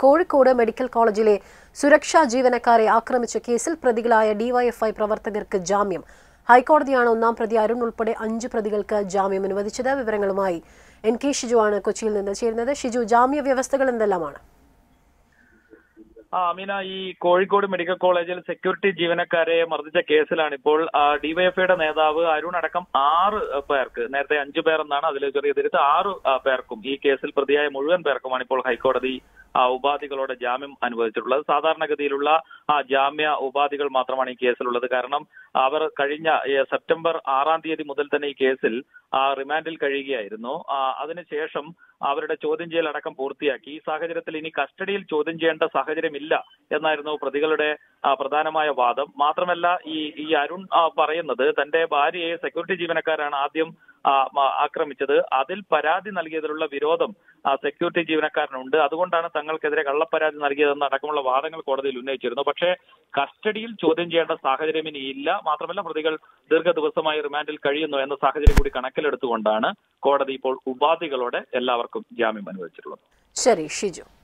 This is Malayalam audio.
കോഴിക്കോട് മെഡിക്കൽ കോളേജിലെ സുരക്ഷാ ജീവനക്കാരെ ആക്രമിച്ച കേസിൽ പ്രതികളായ ഡിവൈഎഫ്ഐ പ്രവർത്തകർക്ക് ജാമ്യം ഹൈക്കോടതിയാണ് ഒന്നാം പ്രതി അരുൺ ഉൾപ്പെടെ അഞ്ച് പ്രതികൾക്ക് ജാമ്യം അനുവദിച്ചത് വിവരങ്ങളുമായി എൻ കെ ഷിജു ആണ് കൊച്ചിയിൽ നിന്ന് ചേരുന്നത് ഷിജു ജാമ്യ വ്യവസ്ഥകൾ എന്തെല്ലാമാണ് ആ അമീന ഈ കോഴിക്കോട് മെഡിക്കൽ കോളേജിൽ സെക്യൂരിറ്റി ജീവനക്കാരെ മർദ്ദിച്ച കേസിലാണ് ഇപ്പോൾ ഡിവൈഎഫ്ഐയുടെ നേതാവ് അരുൺ അടക്കം ആറ് പേർക്ക് നേരത്തെ അഞ്ചു പേർ എന്നാണ് അതിൽ ചെറിയ തിരുത്ത് ആറ് ആ, പേർക്കും ഈ കേസിൽ പ്രതിയായ മുഴുവൻ പേർക്കുമാണ് ഇപ്പോൾ ഹൈക്കോടതി ആ, ഉപാധികളോടെ ജാമ്യം അനുവദിച്ചിട്ടുള്ളത് സാധാരണഗതിയിലുള്ള ആ ജാമ്യ ഉപാധികൾ മാത്രമാണ് ഈ കേസിലുള്ളത് കാരണം അവർ കഴിഞ്ഞ ഏ, സെപ്റ്റംബർ ആറാം തീയതി മുതൽ തന്നെ ഈ കേസിൽ ആ, റിമാൻഡിൽ കഴിയുകയായിരുന്നു ആ, അതിനുശേഷം അവരുടെ ചോദ്യം ചെയ്യൽ അടക്കം പൂർത്തിയാക്കി ഈ സാഹചര്യത്തിൽ ഇനി കസ്റ്റഡിയിൽ ചോദ്യം ചെയ്യേണ്ട സാഹചര്യമില്ല എന്നായിരുന്നു പ്രതികളുടെ ആ, പ്രധാനമായ വാദം മാത്രമല്ല ഈ ഈ അരുൺ ആ, പറയുന്നത് തന്റെ ഭാര്യയെ സെക്യൂരിറ്റി ജീവനക്കാരാണ് ആദ്യം ആ, മ- ആക്രമിച്ചത് അതിൽ പരാതി നൽകിയതിലുള്ള വിരോധം ആ, സെക്യൂരിറ്റി ജീവനക്കാരനുണ്ട് അതുകൊണ്ടാണ് തങ്ങൾക്കെതിരെ കള്ളപ്പരാതി നൽകിയതെന്ന് അടക്കമുള്ള വാദങ്ങൾ കോടതിയിൽ ഉന്നയിച്ചിരുന്നു പക്ഷേ കസ്റ്റഡിയിൽ ചോദ്യം ചെയ്യേണ്ട സാഹചര്യം ഇനി ഇല്ല മാത്രമല്ല പ്രതികൾ ദീർഘദിവസമായി റിമാൻഡിൽ കഴിയുന്നു എന്ന സാഹചര്യം കൂടി കണക്കിലെടുത്തുകൊണ്ടാണ് കോടതി ഇപ്പോൾ ഉപാധികളോടെ എല്ലാവർക്കും ജാമ്യം അനുവദിച്ചിട്ടുള്ളത് ശരി ഷിജു